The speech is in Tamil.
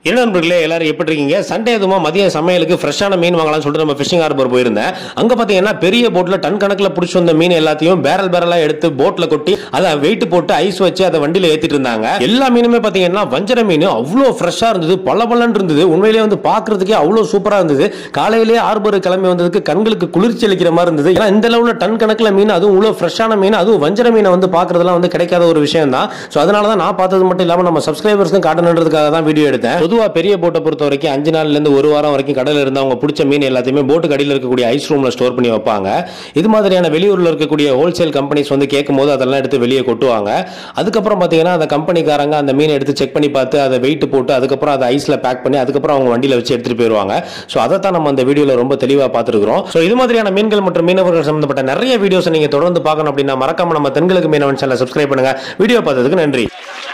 என்ன நண்பர்களே எல்லாரும் எப்படி இருக்கீங்க சண்டே அதுமா மதியம் சமையலுக்கு ஃப்ரெஷ்ஷான மீன் வாங்கலாம்னு சொல்லிட்டு நம்ம ஃபிஷிங் ஹார்பர் போயிருந்தேன் அங்க பாத்தீங்கன்னா பெரிய போட்ல டன் கணக்குல பிடிச்சி வந்த மீன் எல்லாத்தையும் பேரல் பேரலா எடுத்து போட்ல கொட்டி அதை வெயிட் போட்டு ஐஸ் வச்சு அதை வண்டியில ஏத்திட்டு இருந்தாங்க எல்லா மீனுமே பாத்தீங்கன்னா வஞ்சர மீன் அவ்வளோ ஃப்ரெஷ்ஷா இருந்தது பல இருந்தது உண்மையிலேயே வந்து பாக்குறதுக்கே அவ்வளோ சூப்பரா இருந்தது காலையிலேயே ஹார்பர் கிளம்பி வந்ததுக்கு கண்களுக்கு குளிர்ச்சி அளிக்கிற மாதிரி இருந்தது ஏன்னா இந்த லெவல்ல டன் கணக்குல மீன் அதுவும் இவ்வளோ ஃப்ரெஷ்ஷான மீன் அதுவும் வஞ்சர மீனை வந்து பாக்குறதுலாம் வந்து கிடைக்காத ஒரு விஷயம் தான் ஸோ அதனால தான் நான் பார்த்தது மட்டும் இல்லாம நம்ம சப்ஸ்கிரைபர்ஸ்க்கும் காட்டணுன்றதுக்காக தான் வீடியோ எடுத்தேன் பொதுவா பெரிய போட்டை பொறுத்த வரைக்கும் அஞ்சு நாள்ல இருந்து ஒரு வாரம் வரைக்கும் கடல்ல இருந்து அவங்க பிடிச்ச மீன் எல்லாத்தையுமே போட்டு கடியில் இருக்கக்கூடிய ஐஸ் ரூம்ல ஸ்டோர் பண்ணி வைப்பாங்க இது மாதிரியான வெளியூர்ல இருக்கக்கூடிய ஹோல்சேல் கம்பெனிஸ் வந்து கேட்கும் போது அதெல்லாம் எடுத்து வெளியே கொட்டுவாங்க அதுக்கப்புறம் பாத்தீங்கன்னா அந்த கம்பெனிக்காரங்க அந்த மீனை எடுத்து செக் பண்ணி பார்த்து அதை வெயிட் போட்டு அதுக்கப்புறம் அதை ஐஸ்ல பேக் பண்ணி அதுக்கப்புறம் அவங்க வண்டியில வச்சு எடுத்துட்டு போயிருவாங்க ஸோ அதை தான் நம்ம அந்த வீடியோல ரொம்ப தெளிவா பார்த்துருக்கிறோம் ஸோ இது மாதிரியான மீன்கள் மற்றும் மீனவர்கள் சம்பந்தப்பட்ட நிறைய வீடியோஸ் நீங்க தொடர்ந்து பார்க்கணும் அப்படின்னா மறக்காம நம்ம தென்கிழக்கு மீனவன் சேனலை சப்ஸ்கிரைப் பண்ணுங்க வீடியோ பார்த்ததுக்கு நன்றி